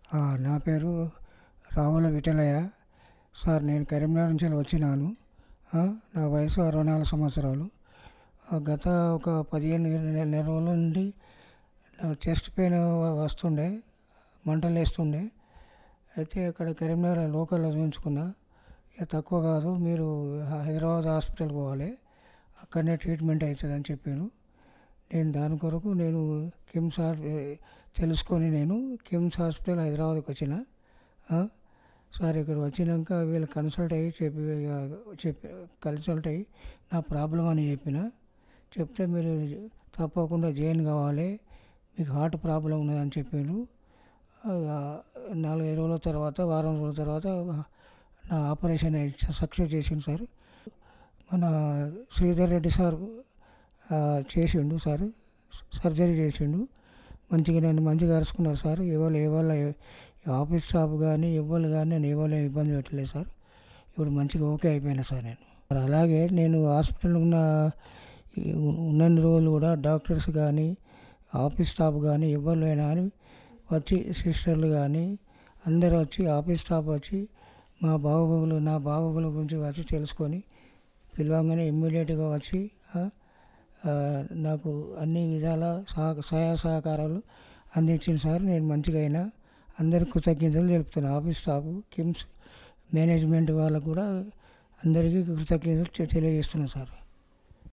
ఆ, నా పేరు రావుల విఠలయ్య సార్ నేను కరీంనగర్ నుంచి వచ్చినాను ఆ, నా వయసు అరవై నాలుగు సంవత్సరాలు ఆ, గత ఒక పదిహేను నెల నెల రోజుల నుండి నాకు చెస్ట్ పెయిన్ వ- వస్తుండే మంటలు వేస్తుండే అయితే అక్కడ కరీంనగర్ లోకల్లో చూపించుకున్నా ఇక తక్కువ కాదు మీరు హైదరాబాద్ హాస్పిటల్కి పోవాలి అక్కడనే ట్రీట్మెంట్ అవుతుంది అని చెప్పాను నేను దాని కొరకు నేను కిమ్స్ హాస్- తెలుసుకొని నేను కిమ్స్ హాస్పిటల్ హైదరాబాద్కి వచ్చిన ఆ, సార్ ఇక్కడ వచ్చినాక వీళ్ళు కన్సల్ట్ అయ్యి చెప్పి ఇక చెప్పి కన్సల్ట్ అయ్యి నా ప్రాబ్లం అని చెప్పిన చెప్తే మీరు తప్పకుండా జాయిన్ కావాలి మీకు హార్ట్ ప్రాబ్లం ఉన్నదని చెప్పాను ఆ, నాలుగైదు రోజుల తర్వాత వారం రోజుల తర్వాత నా ఆపరేషన్ సక్సెస్ చేసింది సార్ మన శ్రీధర్ రెడ్డి సార్ ఆ, చేసిండు సార్ సర్జరీ చేసిండు మంచిగా నన్ను మంచిగా అరుచుకున్నారు సార్ ఎవరు ఎవరు ఆఫీస్ స్టాఫ్ కానీ ఎవరు కానీ నేను ఎవరు ఇబ్బంది పెట్టలేదు సార్ ఇప్పుడు మంచిగా ఓకే అయిపోయినా సార్ నేను మరి అలాగే నేను హాస్పిటల్ ఉన్న ఈ ఉన్నన్ని రోజులు కూడా డాక్టర్స్ కానీ ఆఫీస్ స్టాఫ్ కానీ ఎవరు అయినా అని వచ్చి సిస్టర్లు కానీ అందరూ వచ్చి ఆఫీస్ స్టాఫ్ వచ్చి మా బాగోగులు నా బాగోగుల గురించి వచ్చి తెలుసుకొని పిలవంగానే ఇమ్మీడియట్గా వచ్చి ఆ, ఆ, నాకు అన్ని విధాల సహ సహాయ సహకారాలు అందించింది సార్ నేను మంచిగా అయినా అందరికి కృతజ్ఞతలు తెలుపుతున్నాను ఆఫీస్ స్టాఫ్ కిమ్స్ మేనేజ్మెంట్ వాళ్ళకు కూడా అందరికీ కృతజ్ఞతలు తె- తెలియజేస్తున్నాను సార్